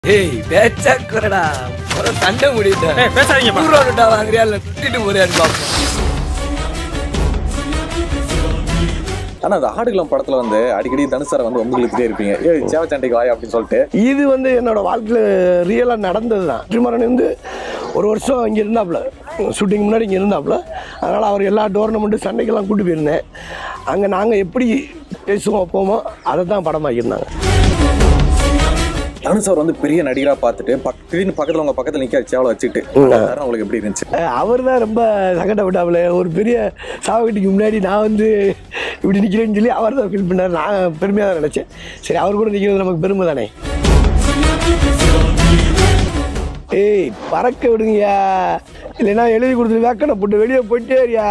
ஏய் பேச்சா குறடா ஒரு சண்டை முடிட்டேன் ஏய் பேசாதீங்கப்பா நூறு ரூபா வாங்குறியா இல்ல சுத்திட்டு போறியான்னு பாப்போம் ஆனா அந்த ஆடுகளம் படத்துல வந்து அடிக்கடி தனுசாரை வந்து உங்களுக்கு இருப்பீங்க ஏ சேவச்சண்டைக்கு வாய் அப்படின்னு சொல்லிட்டு இது வந்து என்னோட வாழ்க்கையில் ரியலாக நடந்தது தான் திருமரன் வந்து ஒரு வருஷம் இங்கே இருந்தாப்புல ஷூட்டிங் முன்னாடி இங்கே இருந்தாப்புல அதனால் அவர் எல்லா டோர்னமெண்ட்டு சண்டைக்கெல்லாம் கூட்டு போயிருந்தேன் அங்கே நாங்கள் எப்படி பேசுவோம் போமோ அதை தான் படமாக்கியிருந்தாங்க தனுசார் வந்து பெரிய நடிகரா பார்த்துட்டு பக்- திடீர்னு பக்கத்துல உங்க பக்கத்துல நிக்க சேவலை வச்சுட்டு அந்த நேரம் உங்களுக்கு எப்படி இருந்துச்சு அவர் தான் ரொம்ப சங்கடப்பட்டாப்புல ஒரு பெரிய சாவகட்டிக்கு முன்னாடி நான் வந்து இப்படி நிற்கிறேன்னு சொல்லி அவர் தான் ஃபீல் பண்ணார் நான் பெருமையாக தான் நினச்சேன் சரி அவர் கூட நிற்கிறது நமக்கு பெருமை தானே ஏய் பறக்க விடுங்கய்யா இல்லைன்னா எழுதி கொடுத்துட்டு வேக்கனை போட்டு வெளியே போயிட்டேரியா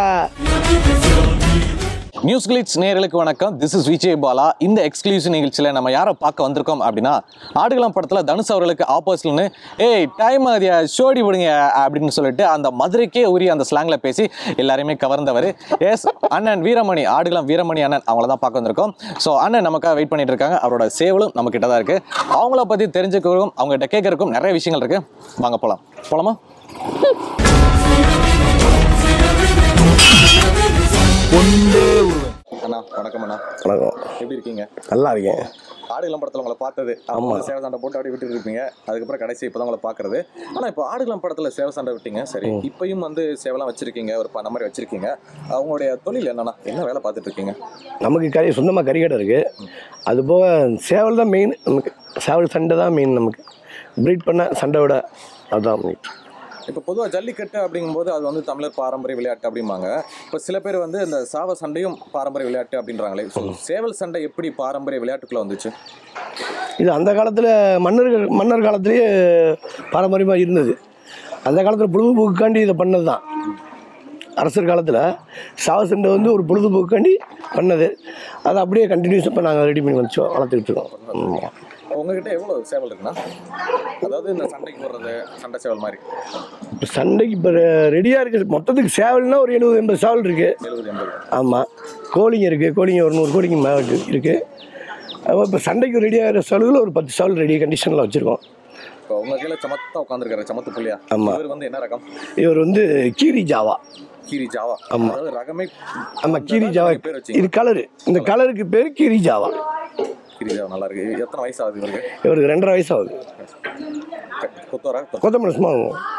நியூஸ் கிளிட்ஸ் நேயர்களுக்கு வணக்கம் திஸ் இஸ் விஜய் பாலா இந்த எக்ஸ்க்ளூசிவ் நிகழ்ச்சியில் நம்ம யாரை பார்க்க வந்திருக்கோம் அப்படின்னா ஆடுகளம் படத்தில் தனுஷ் அவர்களுக்கு ஆப்போசிட்னு ஏய் டைம் ஆகுதியா ஷோடி விடுங்க அப்படின்னு சொல்லிட்டு அந்த மதுரைக்கே உரிய அந்த ஸ்லாங்கில் பேசி எல்லாரையுமே கவர்ந்தவர் எஸ் அண்ணன் வீரமணி ஆடுகளம் வீரமணி அண்ணன் அவங்கள தான் பார்க்க வந்திருக்கோம் ஸோ அண்ணன் நமக்காக வெயிட் பண்ணிட்டு இருக்காங்க அவரோட சேவலும் நம்ம கிட்ட தான் இருக்கு அவங்கள பற்றி தெரிஞ்சுக்கிறதுக்கும் அவங்ககிட்ட கேட்கறதுக்கும் நிறைய விஷயங்கள் இருக்கு வாங்க போகலாம் போலாமா அண்ணா வணக்கம் அண்ணா வணக்கம் எப்படி இருக்கீங்க நல்லா இருக்கேன் ஆடுகளம் படத்துல உங்களை பார்த்தது ஆமா சேவை சண்டை போட்டு அப்படியே விட்டு இருப்பீங்க அதுக்கப்புறம் கடைசி இப்பதான் உங்களை பாக்குறது ஆனா இப்போ ஆடுகளம் படத்துல சேவை சண்டை விட்டீங்க சரி இப்பயும் வந்து சேவலாம் வச்சிருக்கீங்க ஒரு பண்ண மாதிரி வச்சிருக்கீங்க அவங்களுடைய தொழில் என்னன்னா என்ன வேலை பார்த்துட்டு இருக்கீங்க நமக்கு கறி சொந்தமாக கறிக்கடை இருக்குது அது போக சேவல் தான் மெயின் நமக்கு சேவல் சண்டை தான் மெயின் நமக்கு ப்ரீட் பண்ண சண்டை விட அதுதான் மெயின் இப்போ பொதுவா ஜல்லிக்கட்டு அப்படிங்கும்போது அது வந்து தமிழர் பாரம்பரிய விளையாட்டு அப்படிம்பாங்க இப்போ சில பேர் வந்து இந்த சாவ சண்டையும் பாரம்பரிய விளையாட்டு அப்படின்றாங்களே ஸோ சேவல் சண்டை எப்படி பாரம்பரிய விளையாட்டுக்குள்ள வந்துச்சு இது அந்த காலத்தில் மன்னர்கள் மன்னர் காலத்திலேயே பாரம்பரியமாக இருந்தது அந்த காலத்தில் பொழுதுபோக்குக்காண்டி இதை பண்ணது தான் அரசர் காலத்தில் சாவசண்டை வந்து ஒரு பொழுதுபோக்குக்காண்டி பண்ணது அதை அப்படியே கண்டினியூஸ் இப்போ நாங்கள் ரெடி பண்ணி வச்சோம் வளர்த்துக்கிட்டு இருக்கோம் ஆமாம். உங்ககிட்ட எவ்வளவு சேவல் இருக்குண்ணா அதாவது இந்த சண்டைக்கு போடுறது சண்டை சேவல் மாதிரி இப்போ சண்டைக்கு இப்போ ரெடியாக இருக்குது மொத்தத்துக்கு சேவல்னா ஒரு எழுபது எண்பது சேவல் இருக்குது எழுபது எண்பது ஆமாம் கோழிங்க இருக்குது கோழிங்க ஒரு நூறு கோழிங்க மேலே இருக்குது அப்போ இப்போ சண்டைக்கு ரெடியாகிற சேவல்கள் ஒரு பத்து சேவல் ரெடி கண்டிஷனில் வச்சுருக்கோம் இப்போ உங்க கையில சமத்தா உட்காந்துருக்காரு சமத்து புள்ளியா ஆமா. இவர் வந்து என்ன ரகம் இவர் வந்து கீரி ஜாவா கீரி ஜாவா ஆமா. அதாவது ரகமே ஆமாம் கீரி ஜாவா பேர் வச்சீங்க இது கலரு இந்த கலருக்கு பேர் கீரி ஜாவா கீரி ஜாவா நல்லா இருக்கு எத்தனை வயசு ஆகுது இவருக்கு இவருக்கு ரெண்டரை வயசு ஆகுது கொத்தோரா கொத்தமல்லி சும்மா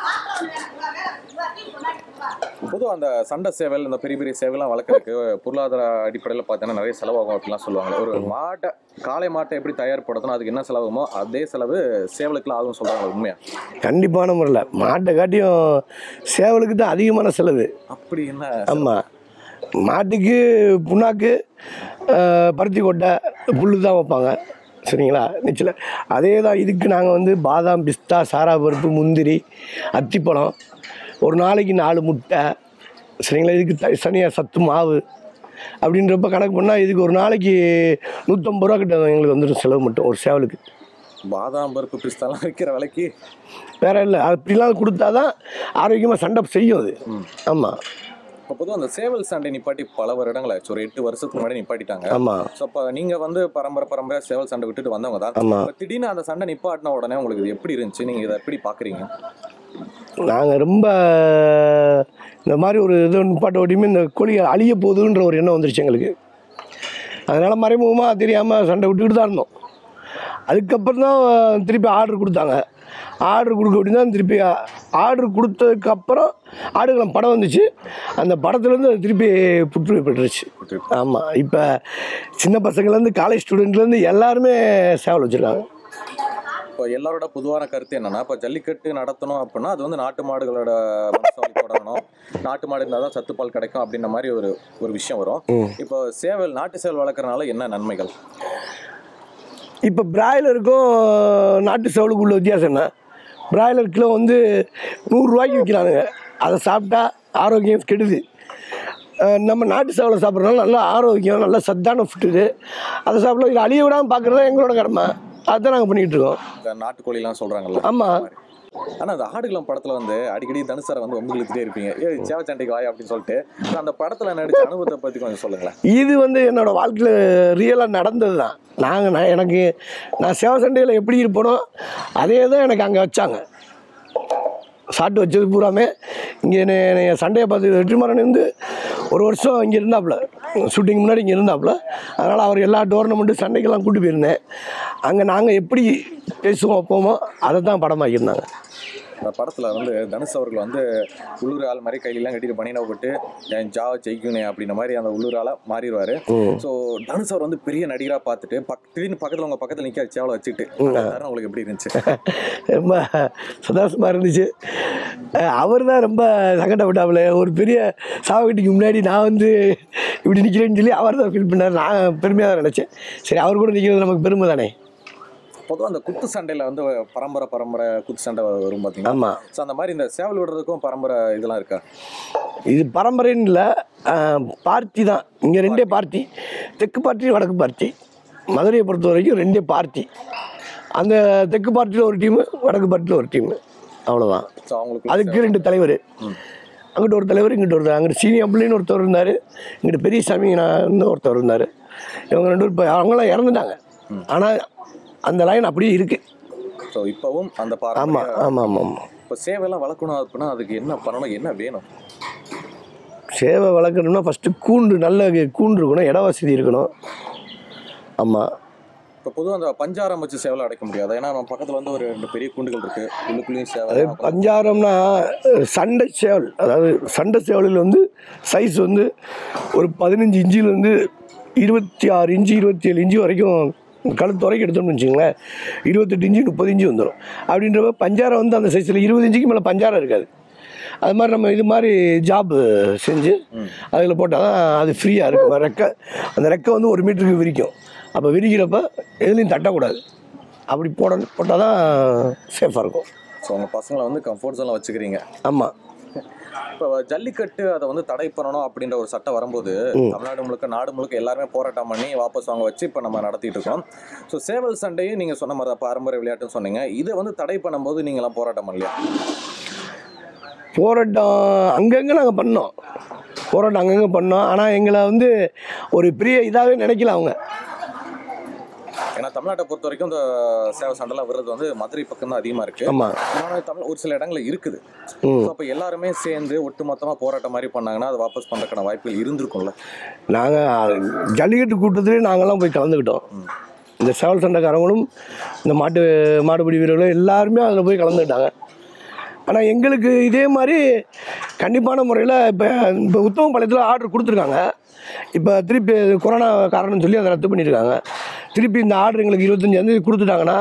பொதுவாக அந்த சண்டை சேவல் இந்த பெரிய பெரிய சேவலாம் வளர்க்குறதுக்கு பொருளாதார அடிப்படையில் பார்த்தீங்கன்னா நிறைய செலவாகும் அப்படிலாம் சொல்லுவாங்க ஒரு மாட்டை காளை மாட்டை எப்படி தயார்படுத்தணும் அதுக்கு என்ன செலவுமோ அதே செலவு சேவலுக்குலாம் ஆகும் சொல்றாங்க உண்மையா கண்டிப்பான முறையில் மாட்டை காட்டியும் சேவலுக்கு தான் அதிகமான செலவு அப்படி என்ன ஆமாம் மாட்டுக்கு புண்ணாக்கு ஆஹ், பருத்தி கொட்டை புல்லு தான் வைப்பாங்க சரிங்களா நிச்சல அதே தான் இதுக்கு நாங்கள் வந்து பாதாம் பிஸ்தா சாரா பருப்பு முந்திரி அத்திப்பழம் ஒரு நாளைக்கு நாலு முட்டை சரிங்களா இதுக்கு த தனியாக சத்து மாவு அப்படின்றப்ப கணக்கு பண்ணால் இதுக்கு ஒரு நாளைக்கு நூற்றம்பது ரூபா கிட்ட எங்களுக்கு வந்துடும் செலவு மட்டும் ஒரு சேவலுக்கு பாதாம் பருப்பு பிஸ்தாலாம் விற்கிற விலைக்கு வேற இல்லை அப்படிலாம் கொடுத்தா தான் ஆரோக்கியமாக சண்டை செய்யும் அது ஆமாம் இப்போ பொதுவாக அந்த சேவல் சண்டை நிப்பாட்டி பல வருடங்களாச்சு ஒரு எட்டு வருஷத்துக்கு முன்னாடி நிப்பாட்டிட்டாங்க ஆமாம் ஸோ இப்போ நீங்கள் வந்து பரம்பரை பரம்பரை சேவல் சண்டை விட்டுட்டு வந்தவங்க தான் ஆமாம் இப்போ திடீர்னு அந்த சண்டை நிப்பாட்டின உடனே உங்களுக்கு இது எப்படி இருந்துச்சு நீங்கள் இதை எப்படி பார்க்குறீங்க நாங்கள் ரொம்ப இந்த மாதிரி ஒரு இது நிப்பாட்ட ஓட்டியுமே இந்த கோழி அழிய போகுதுன்ற ஒரு எண்ணம் வந்துருச்சு எங்களுக்கு அதனால் மறைமுகமாக தெரியாமல் சண்டை விட்டுக்கிட்டு தான் இருந்தோம் அதுக்கப்புறம் தான் திருப்பி ஆர்டர் கொடுத்தாங்க ஆர்டர் கொடுக்க அப்படி தான் திருப்பி ஆர்டர் கொடுத்ததுக்கப்புறம் ஆடுகளம் படம் வந்துச்சு அந்த படத்துலேருந்து அது திருப்பி புற்றுநோய் பெற்றுருச்சு ஆமாம் இப்போ சின்ன பசங்கள்லேருந்து காலேஜ் ஸ்டூடெண்ட்லேருந்து எல்லாருமே சேவல் வச்சுருக்காங்க இப்போ எல்லாரோட பொதுவான கருத்து என்னன்னா இப்போ ஜல்லிக்கட்டு நடத்தணும் அப்படின்னா அது வந்து நாட்டு மாடுகளோட வம்சாவளி தொடரணும் நாட்டு மாடு இருந்தால் தான் சத்துப்பால் கிடைக்கும் அப்படின்ற மாதிரி ஒரு ஒரு விஷயம் வரும் இப்போ சேவல் நாட்டு சேவல் வளர்க்குறனால என்ன நன்மைகள் இப்போ பிராய்லருக்கும் நாட்டு சேவலுக்கு உள்ள வித்தியாசம் என்ன பிராய்லர் கிலோ வந்து நூறுரூவாய்க்கு விற்கிறானுங்க அதை சாப்பிட்டா ஆரோக்கியம் கெடுது அஹ் நம்ம நாட்டு சேவலை சாப்பிட்றதுனால நல்லா ஆரோக்கியம் நல்ல சத்தான ஃபுட்டு இது அதை சாப்பிடலாம் இது அழிய விடாமல் பார்க்குறது தான் எங்களோட கடமை அதுதான் நாங்கள் பண்ணிக்கிட்டு இருக்கோம் இந்த நாட்டுக்கோழிலாம் சொல்கிறாங்கல்ல ஆமாம் ஆனா அந்த ஆடுகளம் படத்துல வந்து அடிக்கடி தனுசாரை வந்து வம்பு இழுத்துட்டே இருப்பீங்க ஏ சேவ சண்டைக்கு வாய் அப்படின்னு சொல்லிட்டு so அந்த படத்துல நடிச்ச அனுபவத்தை பத்தி கொஞ்சம் சொல்லுங்களேன் இது வந்து என்னோட வாழ்க்கையில் ரியலாக நடந்தது தான் நாங்கள் நான் எனக்கு நான் சேவ சண்டையில் எப்படி இருப்பேனோ அதே தான் எனக்கு அங்கே வச்சாங்க சாட்டு வச்சது பூராமே இங்கே என்னை சண்டையை பார்த்து வெற்றிமாறன் வந்து ஒரு வருஷம் இங்கே இருந்தாப்புல ஷூட்டிங் முன்னாடி இங்கே இருந்தாப்புல அதனால் அவர் எல்லா டோர்னமெண்ட்டு சண்டைக்கெல்லாம் கூட்டி போயிருந்தேன் அங்கே நாங்கள் எப்படி பேசுவோம் போமோ அதை தான் படமாக்கியிருந்தாங்க அந்த படத்துல வந்து தனுஷ் அவர்கள் வந்து உள்ளூர் ஆள் மாதிரி கையிலாம் கட்டிட்டு பனியனை போட்டு என் ஜாவை ஜெயிக்கணும் அப்படின்ற மாதிரி அந்த உள்ளூர் ஆளா மாறிடுவாரு ஸோ தனுஷ் அவர் வந்து பெரிய நடிகரா பார்த்துட்டு பக் திடீர்னு பக்கத்துல உங்க பக்கத்துல நிக்க சேவலை வச்சுட்டு அந்த தருணம் உங்களுக்கு எப்படி இருந்துச்சு ரொம்ப சந்தோஷமாக இருந்துச்சு அவர் தான் ரொம்ப சங்கடப்பட்டாப்புல ஒரு பெரிய சாவகட்டிக்கு முன்னாடி நான் வந்து இப்படி நிற்கிறேன்னு சொல்லி அவர் தான் ஃபீல் பண்ணார் நான் பெருமையாக தான் நினச்சேன் சரி அவர் கூட நிற்கிறது நமக்கு பெருமை தானே பொதுவா அந்த குத்து சண்டையில வந்து பரம்பரை பரம்பரை குத்து சண்டை வரும் பாத்தீங்கன்னா ஆமாம் ஸோ அந்த மாதிரி இந்த சேவல் விடுறதுக்கும் பரம்பரை இதெல்லாம் இருக்கா இது பரம்பரைன்னு இல்லை பார்ட்டி தான் இங்கே ரெண்டே பார்ட்டி தெற்கு பார்ட்டி வடக்கு பார்ட்டி மதுரையை பொறுத்த வரைக்கும் ரெண்டே பார்ட்டி அந்த தெற்கு பார்ட்டியில் ஒரு டீமு வடக்கு பார்ட்டியில் ஒரு டீமு அவ்வளோதான் ஸோ அவங்களுக்கு அதுக்கு ரெண்டு தலைவர் அங்கிட்ட ஒரு தலைவர் இங்கிட்ட ஒரு அங்கிட்ட சீனி அம்பிள்ளைன்னு ஒருத்தர் இருந்தார் இங்கிட்ட பெரிய சாமி நான் ஒருத்தர் இருந்தார் இவங்க ரெண்டு பேரும் இப்போ அவங்களாம் இறந்துட்டாங்க ஆனால் அந்த லைன் அப்படியே இருக்குது ஸோ இப்பவும் அந்த ஆமாம் பாரம்பரிய ஆமாம் ஆமாம் ஆமாம் இப்போ சேவையெல்லாம் வளர்க்கணும் அப்படின்னா அதுக்கு என்ன பண்ணணும் என்ன வேணும் சேவை வளர்க்கணும்னா ஃபஸ்ட்டு கூண்டு நல்ல கூண்டு இருக்கணும் இட வசதி இருக்கணும் ஆமாம் இப்போ பொதுவாக அந்த பஞ்சாரம் வச்சு சேவலை அடைக்க முடியாது ஏன்னா நம்ம பக்கத்துல வந்து ஒரு ரெண்டு பெரிய கூண்டுகள் இருக்கு உள்ளுக்குள்ளேயும் சேவை அது பஞ்சாரம்னா அஹ், சண்டை சேவல் அதாவது சண்டை சேவலில் வந்து சைஸ் வந்து ஒரு பதினஞ்சு இன்ச்சிலேருந்து இருபத்தி ஆறு இன்ச்சு இருபத்தி ஏழு இன்ச்சு வரைக்கும் கழுத்து வரைக்கும் எடுத்தோம்னு வச்சுங்களேன் இருபத்தெட்டு இன்ச்சு முப்பது இன்ச்சு வந்துடும் அப்படின்றப்ப பஞ்சாரம் வந்து அந்த சைஸில் இருபது இன்ச்சுக்கு மேலே பஞ்சாரம் இருக்காது அது மாதிரி நம்ம இது மாதிரி ஜாப் செஞ்சு அதில் போட்டால் தான் அது ஃப்ரீயாக இருக்கும் ரெக்கை அந்த ரெக்கை வந்து ஒரு மீட்டருக்கு விரிக்கும் அப்போ விரிக்கிறப்ப எதுலேயும் தட்டக்கூடாது அப்படி போட போட்டால் தான் சேஃபாக இருக்கும் ஸோ உங்க பசங்களை வந்து கம்ஃபர்ட் ஜோனில் வச்சுக்கிறீங்க ஆமாம் இப்போ ஜல்லிக்கட்டு அதை வந்து தடை பண்ணணும் அப்படின்ற ஒரு சட்டம் வரும்போது தமிழ்நாடு முழுக்க நாடு முழுக்க எல்லாருமே போராட்டம் பண்ணி வாபஸ் வாங்க வச்சு இப்போ நம்ம நடத்திட்டு இருக்கோம் ஸோ சேவல் சண்டையும் நீங்கள் சொன்ன மாதிரி தான் பாரம்பரிய விளையாட்டுன்னு சொன்னீங்க இதை வந்து தடை பண்ணும்போது நீங்களாம் போராட்டம் பண்ணலையா போராட்டம் அங்கங்கே நாங்கள் பண்ணோம் போராட்டம் அங்கங்கே பண்ணோம் ஆனால் எங்களை வந்து ஒரு பெரிய இதாகவே நினைக்கல அவங்க ஏன்னா தமிழ்நாட்டை பொறுத்த வரைக்கும் இந்த சேவை சண்டைலாம் வர்றது வந்து மதுரை பக்கம் தான் அதிகமாக இருக்கு ஆமாம் ஆனால் தமிழ் ஒரு சில இடங்கள்ல இருக்குது ம் ஸோ அப்போ எல்லாருமே சேர்ந்து ஒட்டுமொத்தமாக போராட்டம் மாதிரி பண்ணாங்கன்னா அது வாபஸ் பண்ணுறதுக்கான வாய்ப்புகள் இருந்திருக்கும்ல நாங்கள் ஜல்லிக்கட்டு கூட்டத்திலே நாங்கள்லாம் போய் கலந்துக்கிட்டோம் இந்த சேவல் சண்டைக்காரங்களும் இந்த மாட்டு மாடுபிடி வீரர்களும் எல்லாருமே அதில் போய் கலந்துக்கிட்டாங்க ஆனால் எங்களுக்கு இதே மாதிரி கண்டிப்பான முறையில் இப்போ இப்போ உத்தமபாளையத்தில் ஆர்டர் கொடுத்துருக்காங்க இப்போ திருப்பி கொரோனா காரணம்னு சொல்லி அதை ரத்து பண்ணியிருக்காங்க திருப்பி இந்த ஆர்டர் எங்களுக்கு இருபத்தஞ்சாந்தேதி கொடுத்துட்டாங்கன்னா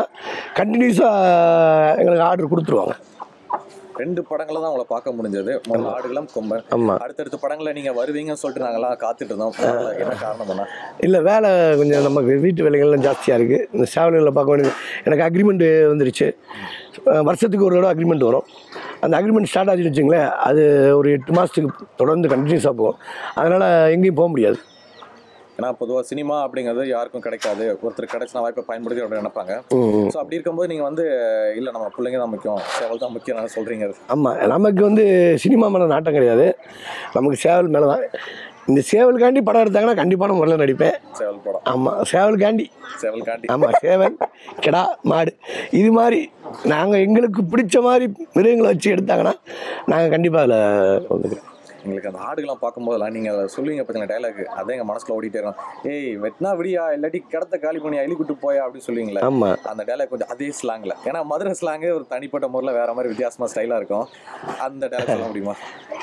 கண்டினியூஸாக எங்களுக்கு ஆர்டர் கொடுத்துருவாங்க ரெண்டு படங்களை தான் உங்களை பார்க்க முடிஞ்சது முதல்ல ஆடுகளம் கொம்பன் ஆமாம் அடுத்தடுத்த படங்களை நீங்க வருவீங்கன்னு சொல்லிட்டு நாங்கெல்லாம் காத்துட்டு இருந்தோம் பரவாயில்ல, என்ன காரணம்னா இல்லை வேலை கொஞ்சம் நமக்கு வீட்டு வேலைகள்லாம் ஜாஸ்தியாக இருக்குது இந்த சேவல்களை பார்க்க வேண்டியது எனக்கு அக்ரிமெண்ட்டு வந்துருச்சு அஹ் வருஷத்துக்கு ஒரு தடவை அக்ரிமெண்ட் வரும் அந்த அக்ரிமெண்ட் ஸ்டார்ட் ஆச்சுன்னு வச்சுங்களேன் அது ஒரு எட்டு மாதத்துக்கு தொடர்ந்து கண்டினியூஸாக போகும் அதனால் எங்கேயும் போக முடியாது ஏன்னா பொதுவா சினிமா அப்படிங்கிறது யாருக்கும் கிடைக்காது ஒருத்தர் கிடைச்சின வாய்ப்பை பயன்படுத்தி அப்படின்னு நினைப்பாங்க ம் ஸோ அப்படி இருக்கும்போது நீங்க வந்து இல்ல நம்ம பிள்ளைங்க தான் முக்கியம் சேவல் தான் முக்கியம் சொல்றீங்க ஆமாம் நமக்கு வந்து சினிமா மேலே நாட்டம் கிடையாது நமக்கு சேவல் மேலே தான் இந்த சேவலுக்காண்டி படம் எடுத்தாங்கன்னா கண்டிப்பான முறையில் நடிப்பேன் சேவல் படம் ஆமாம் சேவலுக்காண்டி சேவல் காண்டி ஆமாம் சேவல் கிடா மாடு இது மாதிரி நாங்கள் எங்களுக்கு பிடிச்ச மாதிரி மிருகங்களை வச்சு எடுத்தாங்கன்னா நாங்கள் கண்டிப்பாக அதில் வந்துக்கிறோம் எங்களுக்கு அந்த ஆடுகள்லாம் பார்க்கும்போதெல்லாம் நீங்க அதை சொல்லுவீங்க பார்த்தீங்களா டைலாக் அதே எங்க மனசுல ஓடிட்டே இருக்கும் ஏய் வெட்டினா விடியா இல்லாட்டி கிடத்த காலி பண்ணி அள்ளி கூட்டு போயா அப்படின்னு சொல்லுவீங்களே ஆமாம் அந்த டைலாக் கொஞ்சம் அதே ஸ்லாங்ல ஏன்னா மதுரை ஸ்லாங்கே ஒரு தனிப்பட்ட முறையில் வேற மாதிரி வித்தியாசமா ஸ்டைலா இருக்கும் அந்த டைலாக் சொல்ல முடியுமா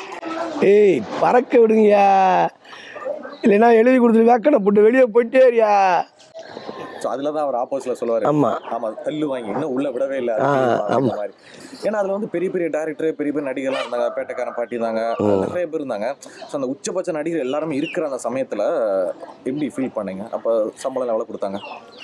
ஏய் பறக்க விடுங்கய்யா இல்லைன்னா எழுதி கொடுத்துட்டு வேக்கடை போட்டு வெளியே போயிட்டே இருயா ஸோ அதில் தான் அவர் ஆப்போசிட்ல சொல்லுவார் ஆமாம் ஆமா தள்ளு வாங்கி இன்னும் உள்ள விடவே இல்லை ஆ, ஆமா. மாதிரி ஏன்னா அதுல வந்து பெரிய பெரிய டேரக்டர் பெரிய பெரிய நடிகர்லாம் இருந்தாங்க பேட்டைக்காரன் பாட்டி இருந்தாங்க நிறைய பேர் இருந்தாங்க ஸோ அந்த உச்சபட்ச நடிகர் எல்லாருமே இருக்கிற அந்த சமயத்துல எப்படி ஃபீல் பண்ணீங்க அப்போ சம்பளம் எவ்வளோ கொடுத்தாங்க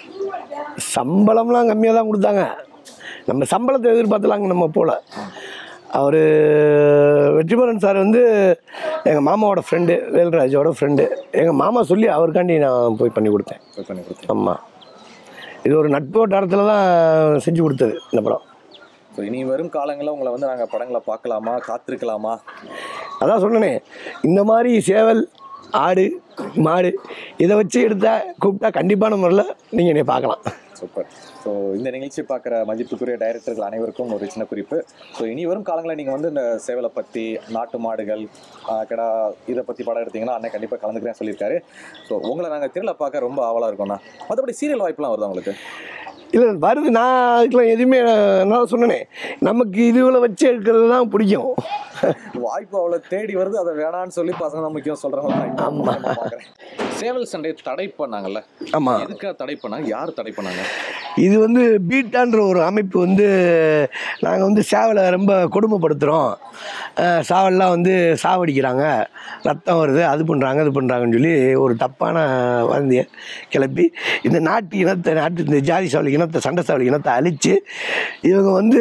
சம்பளம்லாம் கம்மியாக தான் கொடுத்தாங்க நம்ம சம்பளத்தை எதிர்பார்த்தலாங்க நம்ம போல அவர் வெற்றிமாறன் சார் வந்து எங்கள் மாமாவோட ஃப்ரெண்டு வேல்ராஜோட ஃப்ரெண்டு எங்கள் மாமா சொல்லி அவருக்காண்டி நான் போய் பண்ணி கொடுத்தேன் Pay பண்ணி கொடுத்தீங்க ஆமாம் இது ஒரு நட்பு வட்டாரத்தில் தான் செஞ்சு கொடுத்தது இந்த படம் ஸோ இனி வரும் காலங்களில் உங்களை வந்து நாங்கள் படங்களை பார்க்கலாமா காத்திருக்கலாமா அதான் சொன்னனே இந்த மாதிரி சேவல் ஆடு மாடு இதை வச்சு எடுத்தா கூப்பிட்டா கண்டிப்பான முறையில் நீங்கள் என்னை பார்க்கலாம் சூப்பர் ஸோ இந்த நிகழ்ச்சி பார்க்குற மதிப்புக்குரிய டைரக்டர்கள் அனைவருக்கும் ஒரு சின்ன குறிப்பு ஸோ இனி வரும் காலங்களில் நீங்கள் வந்து இந்த சேவலை பற்றி நாட்டு மாடுகள் ஆஹ், கிடா இதை பற்றி படம் எடுத்தீங்கன்னா அண்ணன் கண்டிப்பாக கலந்துக்கிறேன் சொல்லியிருக்காரு ஸோ உங்களை நாங்கள் திருவிழா பார்க்க ரொம்ப ஆவலாக இருக்கோம்ண்ணா மற்றபடி சீரியல் வாய்ப்புலாம் வருதா உங்களுக்கு இல்லை வருது நான் அதுக்கெலாம் எதுவுமே நான் சொன்னனே நமக்கு இதுகளை வச்சு எடுக்கிறது தான் பிடிக்கும் வாய்ப்பு அவ்வளோ தேடி வருது அதை வேணான்னு சொல்லி பசங்க தான் முக்கியம் சொல்கிறாங்க பார்க்குறேன் சேவல் சண்டையை தடை பண்ணாங்கல்ல ஆமாம் எதுக்காக தடை பண்ணாங்க யார் தடை பண்ணாங்க இது வந்து பீட்டான்ற ஒரு அமைப்பு வந்து நாங்கள் வந்து சேவலை ரொம்ப கொடுமைப்படுத்துகிறோம் சாவல்லாம் வந்து சாவடிக்கிறாங்க ரத்தம் வருது அது பண்ணுறாங்க இது பண்ணுறாங்கன்னு சொல்லி ஒரு தப்பான வந்தியை கிளப்பி இந்த நாட்டு இனத்தை நாட்டு இந்த ஜாதி சாவலி இனத்தை சண்டை சாவலி இனத்தை அழித்து இவங்க வந்து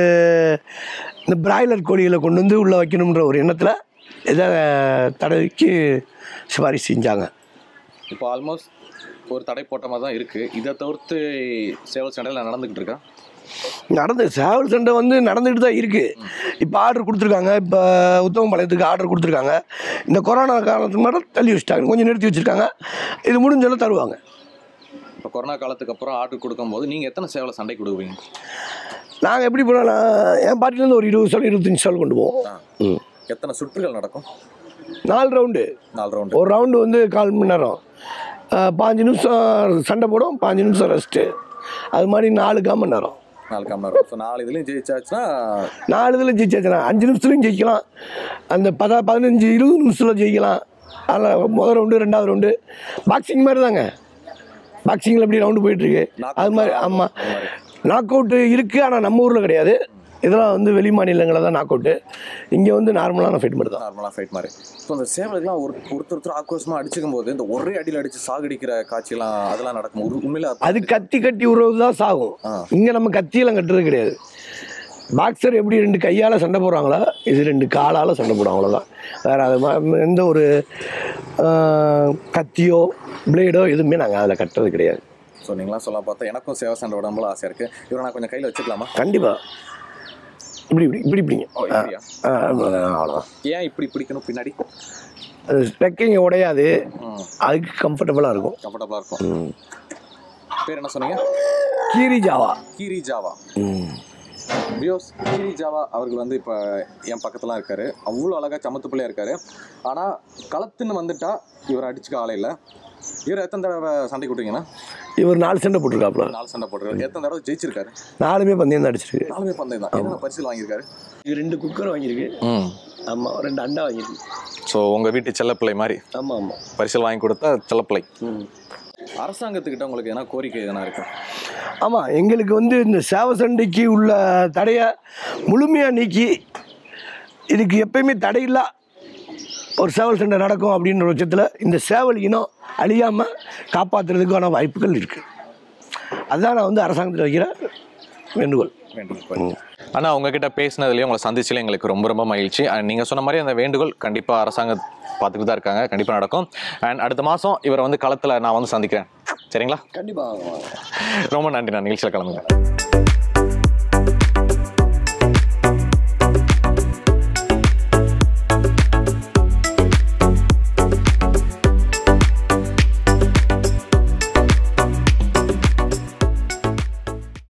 இந்த பிராய்லர் கோழிகளை கொண்டு வந்து உள்ளே வைக்கணுன்ற ஒரு எண்ணத்தில் இதை தடவைக்கு சிபாரிசு செஞ்சாங்க இப்போ ஆல்மோஸ்ட் ஒரு தடை போட்ட மாதிரி தான் இருக்குது இதை தவிர்த்து சேவல் சண்டையில் நடந்துக்கிட்டு இருக்கா நடந்து சேவல் சண்டை வந்து நடந்துகிட்டு தான் இருக்குது இப்போ ஆர்டர் கொடுத்துருக்காங்க இப்போ உத்தமபாளையத்துக்கு ஆர்டர் கொடுத்துருக்காங்க இந்த கொரோனா காலத்துக்கு மேலே தள்ளி வச்சுட்டாங்க கொஞ்சம் நிறுத்தி வச்சுருக்காங்க இது முடிஞ்சாலும் தருவாங்க இப்போ கொரோனா காலத்துக்கு அப்புறம் ஆர்டர் கொடுக்கும்போது நீங்கள் எத்தனை சேவலை சண்டை கொடுக்குவீங்க நாங்கள் எப்படி போனால் என் பார்ட்டிலேருந்து ஒரு இருபது சால் இருபத்தஞ்சி சால் கொண்டு போவோம் ம் எத்தனை சுற்றுகள் நடக்கும் நாலு ரவுண்டு நாலு ரவுண்டு ஒரு ரவுண்டு வந்து கால் மணி நேரம் அஹ், பாஞ்சு நிமிஷம் சண்டை போடும் பாஞ்சு நிமிஷம் ரெஸ்ட்டு அது மாதிரி நாலு கால் மணி நேரம் நாலு காம நேரம் ஸோ நாலு இதுலையும் ஜெயிச்சாச்சுன்னா நாலு இதில் ஜெயிச்சாச்சுனா அஞ்சு நிமிஷத்துலையும் ஜெயிக்கலாம் அந்த பத பதினஞ்சு இருபது நிமிஷத்தில் ஜெயிக்கலாம் அதில் முதல் ரவுண்டு ரெண்டாவது ரவுண்டு பாக்ஸிங் மாதிரி தாங்க பாக்ஸிங்கில் எப்படி ரவுண்டு போயிட்டுருக்கு Knock அது மாதிரி out ஆமாம் அது மாதிரி. நாக் அவுட்டு இருக்குது ஆனால் நம்ம ஊரில் கிடையாது இதெல்லாம் வந்து வெளி மாநிலங்களில் தான் நாக் அவுட்டு இங்கே வந்து நார்மலான ஃபைட் மட்டும் தான் நார்மலாக ஃபைட் மாதிரி ஸோ அந்த சேவலுக்குலாம் ஒரு ஒருத்தர் ஒருத்தர் ஆக்ரோஷமாக அடிச்சுக்கும் போது இந்த ஒரே அடியில் அடிச்சு சாகடிக்கிற காட்சியெல்லாம் அதெல்லாம் நடக்கும் ஒரு உண்மையில அது கத்தி கட்டி உறவு தான் சாகும் ஆ. இங்கே நம்ம கத்தியெல்லாம் கட்டுறது கிடையாது பாக்ஸர் எப்படி ரெண்டு கையால் சண்டை போடுறாங்களோ இது ரெண்டு காலால் சண்டை போடும் அவ்வளோதான் வேறு அது ம- எந்த ஒரு ஆ, கத்தியோ பிளேடோ எதுவுமே நாங்கள் அதில் கட்டுறது கிடையாது ஸோ நீங்களாம் சொல்ல பார்த்தா எனக்கும் சேவை சண்டை உடம்புல ஆசையாக இருக்குது இவரை நான் கொஞ்சம் கையில் வச்சுக்கலாமா கண்டிப்பாக இப்படி இப்படி இப்படி இப்படிங்க ஓ இப்படியா ஆ, அவ்வளோதான் ஏன் இப்படி பிடிக்கணும் பின்னாடி அது ஸ்பெக்கிங் உடையாது ம் அதுக்கு கம்ஃபர்டபுளாக இருக்கும் கம்ஃபர்டபுளாக இருக்கும் பேர் என்ன சொன்னீங்க கீரி ஜாவா கீரி ஜாவா ம் பியோஸ் கீரி ஜாவா அவர்கள் வந்து இப்போ என் பக்கத்துலாம் இருக்காரு அவ்வளோ அழகாக சமத்து பிள்ளையா இருக்காரு ஆனால் களத்துன்னு வந்துட்டா இவர் அடிச்சுக்க ஆளே இல்லை இவர் எத்தனை தடவை சண்டை கொடுத்தீங்கன்னா இவர் நாலு சண்டை போட்டிருக்காப்புல நாலு சண்டை போட்டுருக்காரு எத்தனை தடவை ஜெயிச்சிருக்காரு நாலுமே பந்தயம் தான் அடிச்சிருக்கு நாலுமே பந்தயம் தான் என்னென்ன பரிசில் வாங்கியிருக்காரு இது ரெண்டு குக்கர் வாங்கியிருக்கு ம் ஆமாம் ரெண்டு அண்டா வாங்கியிருக்கு ஸோ உங்கள் வீட்டு செல்லப்பிள்ளை மாதிரி ஆமாம் ஆமாம் பரிசல் வாங்கி கொடுத்தா செல்லப்பிள்ளை ம் அரசாங்கத்துக்கிட்ட உங்களுக்கு எதனா கோரிக்கை எதனா இருக்கு ஆமாம் எங்களுக்கு வந்து இந்த சேவ சண்டைக்கு உள்ள தடையை முழுமையாக நீக்கி இதுக்கு எப்பயுமே தடையில்லா ஒரு சேவல் சண்டை நடக்கும் அப்படின்ற பட்சத்தில் இந்த சேவல் இனம் அழியாமல் காப்பாற்றுறதுக்கான வாய்ப்புகள் இருக்குது அதுதான் நான் வந்து அரசாங்கத்தில் வைக்கிற வேண்டுகோள் வேண்டுகோள் அண்ணா உங்ககிட்ட பேசினதுலேயும் உங்களை சந்திச்சுல எங்களுக்கு ரொம்ப ரொம்ப மகிழ்ச்சி அண்ட் நீங்கள் சொன்ன மாதிரி அந்த வேண்டுகோள் கண்டிப்பாக அரசாங்கம் பார்த்துட்டு தான் இருக்காங்க கண்டிப்பாக நடக்கும் அண்ட் அடுத்த மாதம் இவரை வந்து களத்தில் நான் வந்து சந்திக்கிறேன் சரிங்களா கண்டிப்பாக ரொம்ப நன்றி நான் நிகழ்ச்சியில் கலந்துங்க